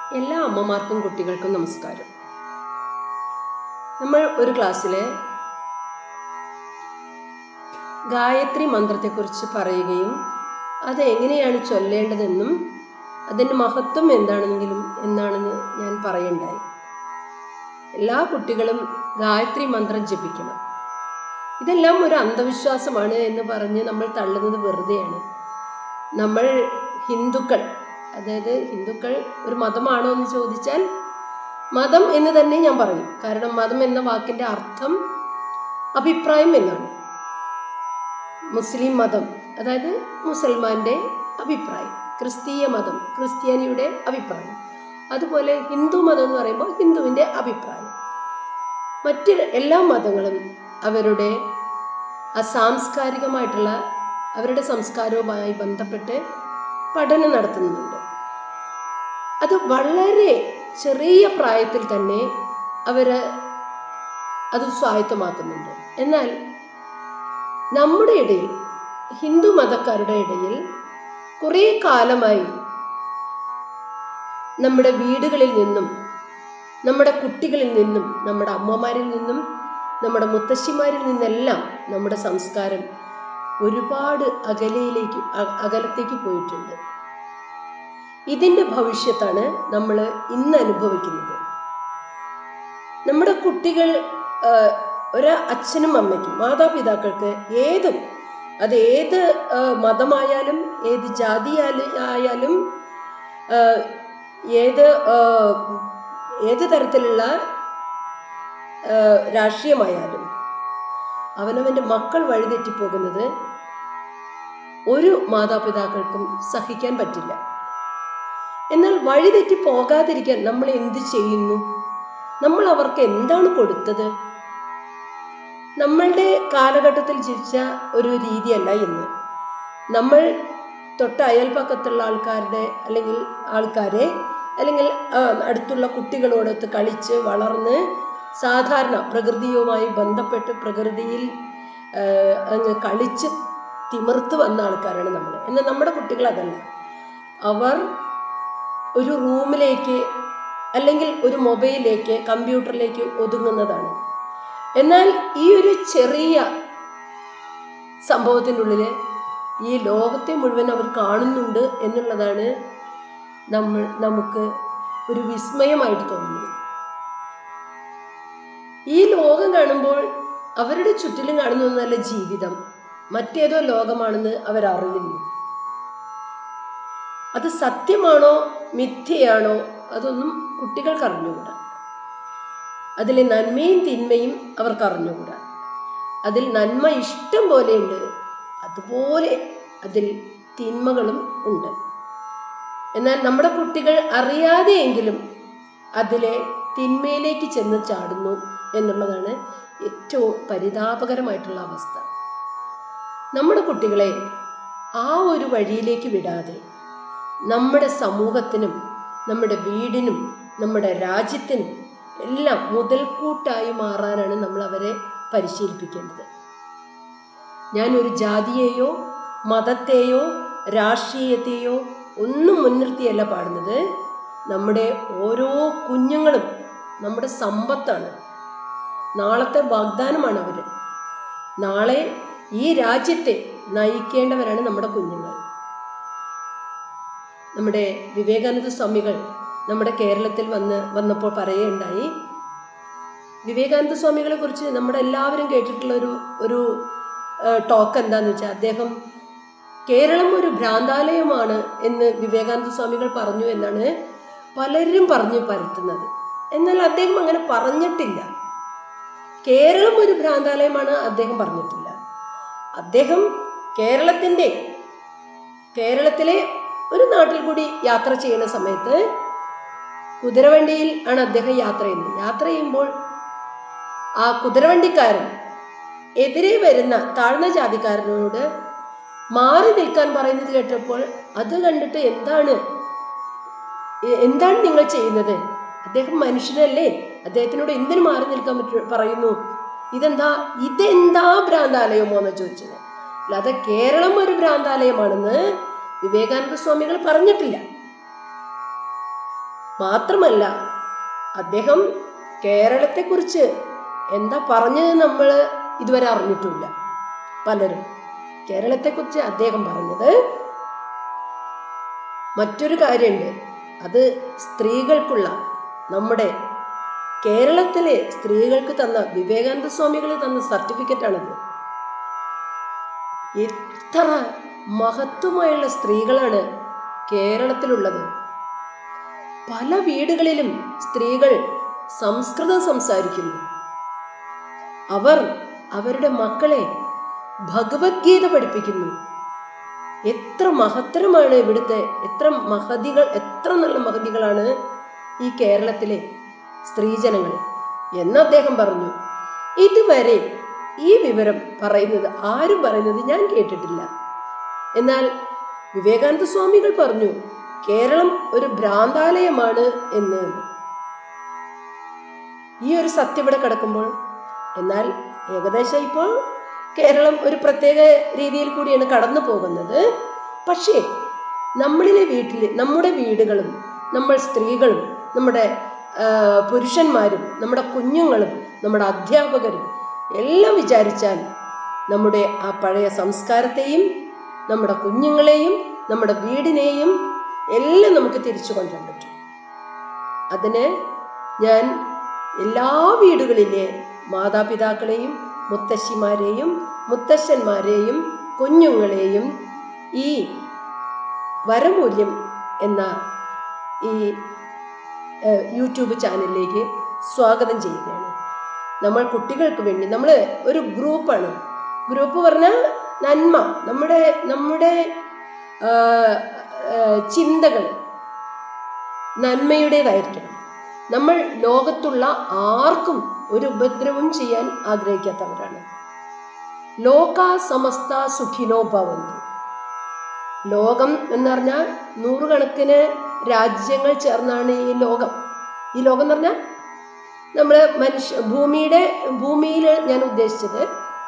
എല്ലാ അമ്മമാർക്കും കുട്ടികൾക്കും നമസ്കാരം നമ്മൾ ഒരു ക്ലാസ്സിൽ ഗായത്രി മന്ത്രത്തെക്കുറിച്ച് പറയുകയും അത് എങ്ങനെയാണ് ചൊല്ലേണ്ടതെന്നും അതിൻ്റെ മഹത്വം എന്താണെന്നെങ്കിലും എന്നാണെന്ന് ഞാൻ പറയുണ്ടായി എല്ലാ കുട്ടികളും ഗായത്രി മന്ത്രം ജപിക്കണം ഇതെല്ലാം ഒരു അന്ധവിശ്വാസമാണ് എന്ന് പറഞ്ഞ് നമ്മൾ തള്ളുന്നത് വെറുതെയാണ് നമ്മൾ ഹിന്ദുക്കൾ അതായത് ഹിന്ദുക്കൾ ഒരു മതമാണോ എന്ന് ചോദിച്ചാൽ മതം എന്ന് തന്നെ ഞാൻ പറയും കാരണം മതം എന്ന വാക്കിൻ്റെ അർത്ഥം അഭിപ്രായം എന്നാണ് മുസ്ലിം മതം അതായത് മുസൽമാൻ്റെ അഭിപ്രായം ക്രിസ്തീയ മതം ക്രിസ്ത്യാനിയുടെ അഭിപ്രായം അതുപോലെ ഹിന്ദു മതം എന്ന് പറയുമ്പോൾ ഹിന്ദുവിൻ്റെ അഭിപ്രായം മറ്റ് എല്ലാ മതങ്ങളും അവരുടെ ആ സാംസ്കാരികമായിട്ടുള്ള അവരുടെ സംസ്കാരവുമായി ബന്ധപ്പെട്ട് പഠനം നടത്തുന്നുണ്ട് അത് വളരെ ചെറിയ പ്രായത്തിൽ തന്നെ അവർ അത് സ്വായത്തമാക്കുന്നുണ്ട് എന്നാൽ നമ്മുടെ ഇടയിൽ ഹിന്ദു മതക്കാരുടെ ഇടയിൽ കുറേ കാലമായി നമ്മുടെ വീടുകളിൽ നിന്നും നമ്മുടെ കുട്ടികളിൽ നിന്നും നമ്മുടെ അമ്മമാരിൽ നിന്നും നമ്മുടെ മുത്തശ്ശിമാരിൽ നിന്നെല്ലാം നമ്മുടെ സംസ്കാരം ഒരുപാട് അകലയിലേക്ക് അകലത്തേക്ക് പോയിട്ടുണ്ട് ഇതിൻ്റെ ഭവിഷ്യത്താണ് നമ്മൾ ഇന്ന് അനുഭവിക്കുന്നത് നമ്മുടെ കുട്ടികൾ ഒരു അച്ഛനും അമ്മയ്ക്കും മാതാപിതാക്കൾക്ക് ഏതും അത് ഏത് മതമായാലും ഏത് ജാതി ആയാലും ഏത് ഏത് തരത്തിലുള്ള രാഷ്ട്രീയമായാലും അവനവൻ്റെ മക്കൾ വഴിതെറ്റിപ്പോകുന്നത് ഒരു മാതാപിതാക്കൾക്കും സഹിക്കാൻ പറ്റില്ല എന്നാൽ വഴിതെറ്റി പോകാതിരിക്കാൻ നമ്മൾ എന്ത് ചെയ്യുന്നു നമ്മൾ അവർക്ക് എന്താണ് കൊടുത്തത് നമ്മളുടെ കാലഘട്ടത്തിൽ ജീവിച്ച ഒരു രീതിയല്ല ഇന്ന് നമ്മൾ തൊട്ട അയൽപ്പക്കത്തുള്ള ആൾക്കാരുടെ അല്ലെങ്കിൽ ആൾക്കാരെ അല്ലെങ്കിൽ അടുത്തുള്ള കുട്ടികളോടൊത്ത് കളിച്ച് വളർന്ന് സാധാരണ പ്രകൃതിയുമായി ബന്ധപ്പെട്ട് പ്രകൃതിയിൽ അങ്ങ് കളിച്ച് തിമിർത്ത് വന്ന ആൾക്കാരാണ് നമ്മൾ എന്നാൽ നമ്മുടെ കുട്ടികൾ അതല്ല അവർ ഒരു റൂമിലേക്ക് അല്ലെങ്കിൽ ഒരു മൊബൈലിലേക്ക് കമ്പ്യൂട്ടറിലേക്ക് ഒതുങ്ങുന്നതാണ് എന്നാൽ ഈ ഒരു ചെറിയ സംഭവത്തിനുള്ളിൽ ഈ ലോകത്തെ മുഴുവൻ അവർ കാണുന്നുണ്ട് എന്നുള്ളതാണ് നമ്മൾ നമുക്ക് ഒരു വിസ്മയമായിട്ട് തോന്നുന്നത് ഈ ലോകം കാണുമ്പോൾ അവരുടെ ചുറ്റിലും കാണുന്ന നല്ല ജീവിതം മറ്റേതോ ലോകമാണെന്ന് അവരറിയുന്നു അത് സത്യമാണോ മിഥ്യയാണോ അതൊന്നും കുട്ടികൾക്ക് അറിഞ്ഞുകൂടാ അതിലെ നന്മയും തിന്മയും അവർക്ക് അറിഞ്ഞുകൂടാ അതിൽ നന്മ ഇഷ്ടം പോലെയുണ്ട് അതുപോലെ അതിൽ തിന്മകളും ഉണ്ട് എന്നാൽ നമ്മുടെ കുട്ടികൾ അറിയാതെയെങ്കിലും അതിലെ തിന്മയിലേക്ക് ചെന്ന് ചാടുന്നു എന്നുള്ളതാണ് ഏറ്റവും പരിതാപകരമായിട്ടുള്ള അവസ്ഥ നമ്മുടെ കുട്ടികളെ ആ ഒരു വഴിയിലേക്ക് വിടാതെ നമ്മുടെ സമൂഹത്തിനും നമ്മുടെ വീടിനും നമ്മുടെ രാജ്യത്തിനും എല്ലാം മുതൽക്കൂട്ടായി മാറാനാണ് നമ്മൾ അവരെ പരിശീലിപ്പിക്കേണ്ടത് ഞാനൊരു ജാതിയെയോ മതത്തെയോ രാഷ്ട്രീയത്തെയോ ഒന്നും മുൻനിർത്തിയല്ല പാടുന്നത് നമ്മുടെ ഓരോ കുഞ്ഞുങ്ങളും നമ്മുടെ സമ്പത്താണ് നാളത്തെ വാഗ്ദാനമാണ് അവർ നാളെ ഈ രാജ്യത്തെ നയിക്കേണ്ടവരാണ് നമ്മുടെ കുഞ്ഞുങ്ങൾ നമ്മുടെ വിവേകാനന്ദ സ്വാമികൾ നമ്മുടെ കേരളത്തിൽ വന്ന് വന്നപ്പോൾ പറയുകയുണ്ടായി വിവേകാനന്ദ സ്വാമികളെ കുറിച്ച് നമ്മുടെ എല്ലാവരും കേട്ടിട്ടുള്ള ഒരു ഒരു ടോക്ക് എന്താന്ന് വെച്ചാൽ അദ്ദേഹം കേരളം ഒരു ഭ്രാന്താലയമാണ് എന്ന് വിവേകാനന്ദ സ്വാമികൾ പറഞ്ഞു എന്നാണ് പലരും പറഞ്ഞു പരത്തുന്നത് എന്നാൽ അദ്ദേഹം അങ്ങനെ പറഞ്ഞിട്ടില്ല കേരളം ഒരു ഭ്രാന്താലയമാണ് അദ്ദേഹം പറഞ്ഞിട്ടില്ല അദ്ദേഹം കേരളത്തിൻ്റെ കേരളത്തിലെ ഒരു നാട്ടിൽ കൂടി യാത്ര ചെയ്യുന്ന സമയത്ത് കുതിരവണ്ടിയിൽ ആണ് അദ്ദേഹം യാത്ര ചെയ്യുന്നത് യാത്ര ചെയ്യുമ്പോൾ ആ കുതിരവണ്ടിക്കാരൻ എതിരെ വരുന്ന താഴ്ന്ന ജാതിക്കാരനോട് മാറി നിൽക്കാൻ പറയുന്നത് കേട്ടപ്പോൾ അത് കണ്ടിട്ട് എന്താണ് എന്താണ് നിങ്ങൾ ചെയ്യുന്നത് അദ്ദേഹം മനുഷ്യനല്ലേ അദ്ദേഹത്തിനോട് എന്തിനു മാറി നിൽക്കാൻ പറ്റും പറയുന്നു ഇതെന്താ ഇതെന്താ ഭ്രാന്താലയമോ എന്ന് ചോദിച്ചത് അല്ലാതെ കേരളം ഒരു ഭ്രാന്താലയമാണെന്ന് വിവേകാനന്ദ സ്വാമികൾ പറഞ്ഞിട്ടില്ല മാത്രമല്ല അദ്ദേഹം കേരളത്തെക്കുറിച്ച് എന്താ പറഞ്ഞത് നമ്മൾ ഇതുവരെ അറിഞ്ഞിട്ടില്ല പലരും കേരളത്തെക്കുറിച്ച് അദ്ദേഹം പറഞ്ഞത് മറ്റൊരു കാര്യമുണ്ട് അത് സ്ത്രീകൾക്കുള്ള നമ്മുടെ കേരളത്തിലെ സ്ത്രീകൾക്ക് തന്ന വിവേകാനന്ദ സ്വാമികൾ തന്ന സർട്ടിഫിക്കറ്റാണിത് എത്ര മഹത്വമായുള്ള സ്ത്രീകളാണ് കേരളത്തിലുള്ളത് പല വീടുകളിലും സ്ത്രീകൾ സംസ്കൃതം സംസാരിക്കുന്നു അവർ അവരുടെ മക്കളെ ഭഗവത്ഗീത പഠിപ്പിക്കുന്നു എത്ര മഹത്തരമാണ് ഇവിടുത്തെ എത്ര മഹതികൾ എത്ര നല്ല മഹതികളാണ് ഈ കേരളത്തിലെ സ്ത്രീജനങ്ങൾ എന്ന് അദ്ദേഹം പറഞ്ഞു ഇതുവരെ ഈ വിവരം പറയുന്നത് ആരും പറയുന്നത് ഞാൻ കേട്ടിട്ടില്ല എന്നാൽ വിവേകാനന്ദ സ്വാമികൾ പറഞ്ഞു കേരളം ഒരു ഭ്രാന്താലയമാണ് എന്ന് ഈ ഒരു സത്യം ഇവിടെ കിടക്കുമ്പോൾ എന്നാൽ ഏകദേശം ഇപ്പോൾ കേരളം ഒരു പ്രത്യേക രീതിയിൽ കൂടിയാണ് കടന്നു പോകുന്നത് പക്ഷേ നമ്മളിലെ വീട്ടിൽ നമ്മുടെ വീടുകളും നമ്മൾ സ്ത്രീകളും നമ്മുടെ ആ, പുരുഷന്മാരും നമ്മുടെ കുഞ്ഞുങ്ങളും നമ്മുടെ അധ്യാപകരും എല്ലാം വിചാരിച്ചാൽ നമ്മുടെ ആ പഴയ സംസ്കാരത്തെയും നമ്മുടെ കുഞ്ഞുങ്ങളെയും നമ്മുടെ വീടിനെയും എല്ലാം നമുക്ക് തിരിച്ചു കൊണ്ടുവരാൻ പറ്റും അതിന് ഞാൻ എല്ലാ വീടുകളിലെ മാതാപിതാക്കളെയും മുത്തശ്ശിമാരെയും മുത്തശ്ശന്മാരെയും കുഞ്ഞുങ്ങളെയും ഈ വരമൂല്യം എന്ന ഈ ഏഹ്, യൂട്യൂബ് ചാനലിലേക്ക് സ്വാഗതം ചെയ്യുകയാണ് നമ്മൾ കുട്ടികൾക്ക് വേണ്ടി നമ്മൾ ഒരു ഗ്രൂപ്പാണ് ഗ്രൂപ്പ് പറഞ്ഞാൽ നന്മ നമ്മുടെ നമ്മുടെ ആ, ആ, ചിന്തകൾ നന്മയുടേതായിരിക്കണം നമ്മൾ ലോകത്തുള്ള ആർക്കും ഒരു ഉപദ്രവം ചെയ്യാൻ ആഗ്രഹിക്കാത്തവരാണ് ലോക സമസ്ത സുഖിനോ ഭവന്തു ലോകം എന്ന് പറഞ്ഞാൽ നൂറുകണക്കിന് രാജ്യങ്ങൾ ചേർന്നാണ് ഈ ലോകം ഈ ലോകം എന്ന് പറഞ്ഞാൽ നമ്മൾ മനുഷ്യ ഭൂമിയുടെ ഭൂമിയിൽ ഞാൻ ഉദ്ദേശിച്ചത്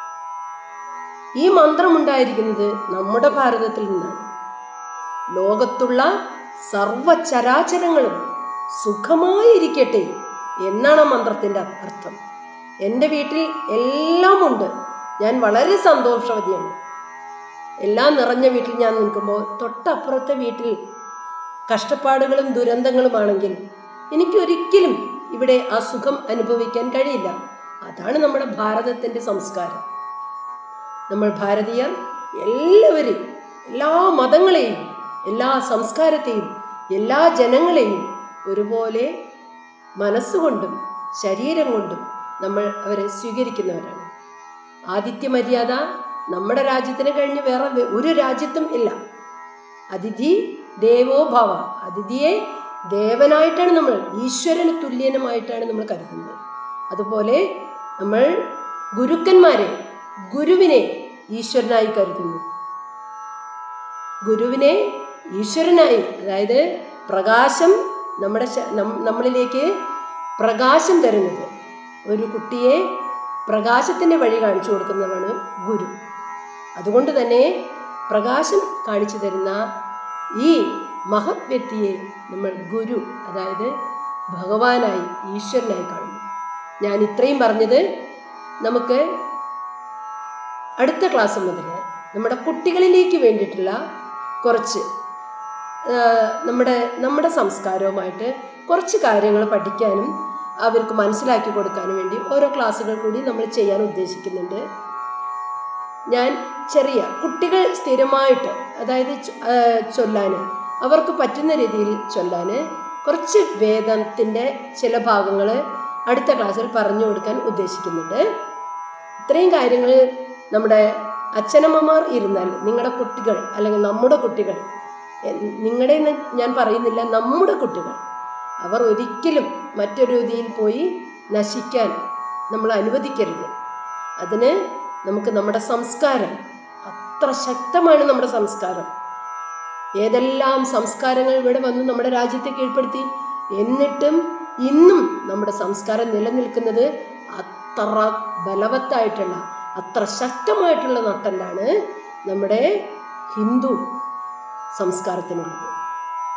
ഈ മന്ത്രം ഉണ്ടായിരിക്കുന്നത് നമ്മുടെ ഭാരതത്തിൽ നിന്നാണ് ലോകത്തുള്ള സർവചരാചരങ്ങളും സുഖമായിരിക്കട്ടെ എന്നാണ് ആ മന്ത്രത്തിൻ്റെ അർത്ഥം എൻ്റെ വീട്ടിൽ എല്ലാം ഉണ്ട് ഞാൻ വളരെ സന്തോഷവതിയാണ് എല്ലാം നിറഞ്ഞ വീട്ടിൽ ഞാൻ നിൽക്കുമ്പോൾ തൊട്ടപ്പുറത്തെ വീട്ടിൽ കഷ്ടപ്പാടുകളും ദുരന്തങ്ങളുമാണെങ്കിൽ എനിക്ക് ഒരിക്കലും ഇവിടെ ആ സുഖം അനുഭവിക്കാൻ കഴിയില്ല അതാണ് നമ്മുടെ ഭാരതത്തിൻ്റെ സംസ്കാരം നമ്മൾ ഭാരതീയർ എല്ലാവരെയും എല്ലാ മതങ്ങളെയും എല്ലാ സംസ്കാരത്തെയും എല്ലാ ജനങ്ങളെയും ഒരുപോലെ മനസ്സുകൊണ്ടും ശരീരം കൊണ്ടും നമ്മൾ അവരെ സ്വീകരിക്കുന്നവരാണ് ആതിഥ്യ മര്യാദ നമ്മുടെ രാജ്യത്തിന് കഴിഞ്ഞ് വേറെ വെ- ഒരു രാജ്യത്തും ഇല്ല അതിഥി ദേവോ ഭവ അതിഥിയെ ദേവനായിട്ടാണ് നമ്മൾ ഈശ്വരന് തുല്യനുമായിട്ടാണ് നമ്മൾ കരുതുന്നത് അതുപോലെ നമ്മൾ ഗുരുക്കന്മാരെ ഗുരുവിനെ ഈശ്വരനായി കരുതുന്നു ഗുരുവിനെ ഈശ്വരനായി അതായത് പ്രകാശം നമ്മുടെ ശ- നം- നമ്മളിലേക്ക് പ്രകാശം തരുന്നത് ഒരു കുട്ടിയെ പ്രകാശത്തിൻ്റെ വഴി കാണിച്ചു കൊടുക്കുന്നവനാണ് ഗുരു അതുകൊണ്ട് തന്നെ പ്രകാശം കാണിച്ചു തരുന്ന ഈ മഹത് വ്യക്തിയെ നമ്മൾ ഗുരു അതായത് ഭഗവാനായി ഈശ്വരനായി കാണുന്നു ഞാൻ ഇത്രയും പറഞ്ഞത് നമുക്ക് അടുത്ത ക്ലാസ് മുതൽ നമ്മുടെ കുട്ടികളിലേക്ക് വേണ്ടിയിട്ടുള്ള കുറച്ച് ആ, നമ്മുടെ നമ്മുടെ സംസ്കാരവുമായിട്ട് കുറച്ച് കാര്യങ്ങൾ പഠിക്കാനും അവർക്ക് മനസ്സിലാക്കി കൊടുക്കാനും വേണ്ടി ഓരോ ക്ലാസ്സുകൾ കൂടി നമ്മൾ ചെയ്യാൻ ഉദ്ദേശിക്കുന്നുണ്ട് ഞാൻ ചെറിയ കുട്ടികൾ സ്ഥിരമായിട്ട് അതായത് ചൊ- ആ, ചൊല്ലാൻ അവർക്ക് പറ്റുന്ന രീതിയിൽ ചൊല്ലാൻ കുറച്ച് വേദത്തിൻ്റെ ചില ഭാഗങ്ങൾ അടുത്ത ക്ലാസ്സിൽ പറഞ്ഞു കൊടുക്കാൻ ഉദ്ദേശിക്കുന്നുണ്ട് ഇത്രയും കാര്യങ്ങൾ നമ്മുടെ അച്ഛനമ്മമാർ ഇരുന്നാൽ നിങ്ങളുടെ കുട്ടികൾ അല്ലെങ്കിൽ നമ്മുടെ കുട്ടികൾ എ- നിങ്ങളുടെ എന്ന് ഞാൻ പറയുന്നില്ല നമ്മുടെ കുട്ടികൾ അവർ ഒരിക്കലും മറ്റൊരു രീതിയിൽ പോയി നശിക്കാൻ നമ്മൾ അനുവദിക്കരുത് അതിന് നമുക്ക് നമ്മുടെ സംസ്കാരം അത്ര ശക്തമാണ് നമ്മുടെ സംസ്കാരം ഏതെല്ലാം സംസ്കാരങ്ങൾ ഇവിടെ വന്ന് നമ്മുടെ രാജ്യത്തെ കീഴ്പ്പെടുത്തി എന്നിട്ടും ഇന്നും നമ്മുടെ സംസ്കാരം നിലനിൽക്കുന്നത് അത്ര ബലവത്തായിട്ടുള്ള അത്ര ശക്തമായിട്ടുള്ള നട്ടല്ലാണ് നമ്മുടെ ഹിന്ദു സംസ്കാരത്തിനുള്ളത്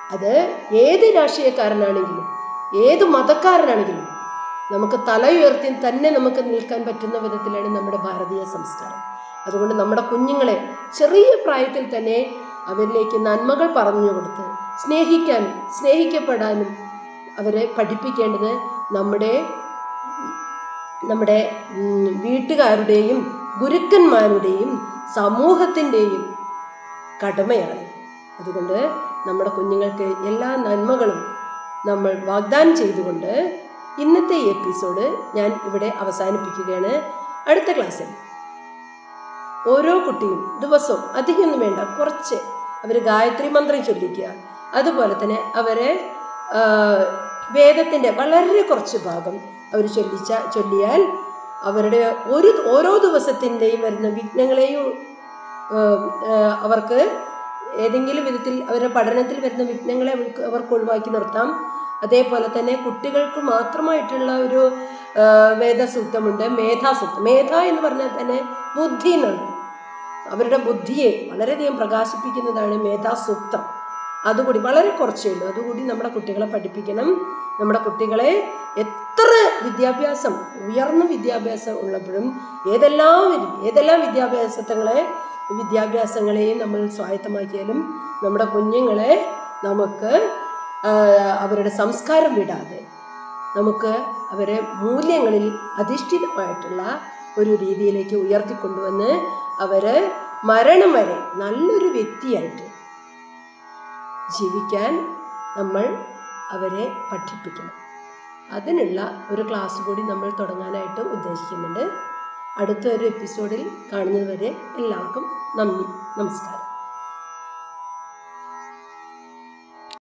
അത് ഏത് രാഷ്ട്രീയക്കാരനാണെങ്കിലും ഏത് മതക്കാരനാണെങ്കിലും നമുക്ക് തല ഉയർത്തി തന്നെ നമുക്ക് നിൽക്കാൻ പറ്റുന്ന വിധത്തിലാണ് നമ്മുടെ ഭാരതീയ സംസ്കാരം അതുകൊണ്ട് നമ്മുടെ കുഞ്ഞുങ്ങളെ ചെറിയ പ്രായത്തിൽ തന്നെ അവരിലേക്ക് നന്മകൾ പറഞ്ഞു കൊടുത്ത് സ്നേഹിക്കാനും സ്നേഹിക്കപ്പെടാനും അവരെ പഠിപ്പിക്കേണ്ടത് നമ്മുടെ നമ്മുടെ ഉം, വീട്ടുകാരുടെയും ഗുരുക്കന്മാരുടെയും സമൂഹത്തിൻ്റെയും കടമയാണ് അതുകൊണ്ട് നമ്മുടെ കുഞ്ഞുങ്ങൾക്ക് എല്ലാ നന്മകളും നമ്മൾ വാഗ്ദാനം ചെയ്തുകൊണ്ട് ഇന്നത്തെ ഈ എപ്പിസോഡ് ഞാൻ ഇവിടെ അവസാനിപ്പിക്കുകയാണ് അടുത്ത ക്ലാസ്സിൽ ഓരോ കുട്ടിയും ദിവസവും അധികമൊന്നും വേണ്ട കുറച്ച് അവർ ഗായത്രി മന്ത്രം ചൊല്ലിക്കുക അതുപോലെ തന്നെ അവരെ ആ, വേദത്തിൻ്റെ വളരെ കുറച്ച് ഭാഗം അവർ ചൊല്ലിച്ച ചൊല്ലിയാൽ അവരുടെ ഒരു ഓരോ ദിവസത്തിൻ്റെയും വരുന്ന വിഘ്നങ്ങളെയും ആ, ആ, അവർക്ക് ഏതെങ്കിലും വിധത്തിൽ അവരുടെ പഠനത്തിൽ വരുന്ന വിഘ്നങ്ങളെ അവർക്ക് അവർക്ക് ഒഴിവാക്കി നിർത്താം അതേപോലെ തന്നെ കുട്ടികൾക്ക് മാത്രമായിട്ടുള്ള ഒരു ആ, വേദസൂക്തമുണ്ട് മേധാസൂക്തം മേധ എന്ന് പറഞ്ഞാൽ തന്നെ ബുദ്ധി എന്നാണ് അവരുടെ ബുദ്ധിയെ വളരെയധികം പ്രകാശിപ്പിക്കുന്നതാണ് മേധാസൂക്തം അതുകൂടി വളരെ കുറച്ചേ ഉള്ളൂ അതുകൂടി നമ്മുടെ കുട്ടികളെ പഠിപ്പിക്കണം നമ്മുടെ കുട്ടികളെ എത്ര വിദ്യാഭ്യാസം ഉയർന്ന വിദ്യാഭ്യാസം ഉള്ളപ്പോഴും ഏതെല്ലാം വിധ- ഏതെല്ലാം വിദ്യാഭ്യാസങ്ങളെ വിദ്യാഭ്യാസങ്ങളെയും നമ്മൾ സ്വായത്തമാക്കിയാലും നമ്മുടെ കുഞ്ഞുങ്ങളെ നമുക്ക് ആ, അവരുടെ സംസ്കാരം വിടാതെ നമുക്ക് അവരെ മൂല്യങ്ങളിൽ അധിഷ്ഠിതമായിട്ടുള്ള ഒരു രീതിയിലേക്ക് ഉയർത്തിക്കൊണ്ടുവന്ന് അവർ മരണം വരെ നല്ലൊരു വ്യക്തിയായിട്ട് ജീവിക്കാൻ നമ്മൾ അവരെ പഠിപ്പിക്കണം അതിനുള്ള ഒരു ക്ലാസ് കൂടി നമ്മൾ തുടങ്ങാനായിട്ട് ഉദ്ദേശിക്കുന്നുണ്ട് അടുത്ത ഒരു എപ്പിസോഡിൽ കാണുന്നത് വരെ എല്ലാവർക്കും നന്ദി നമസ്കാരം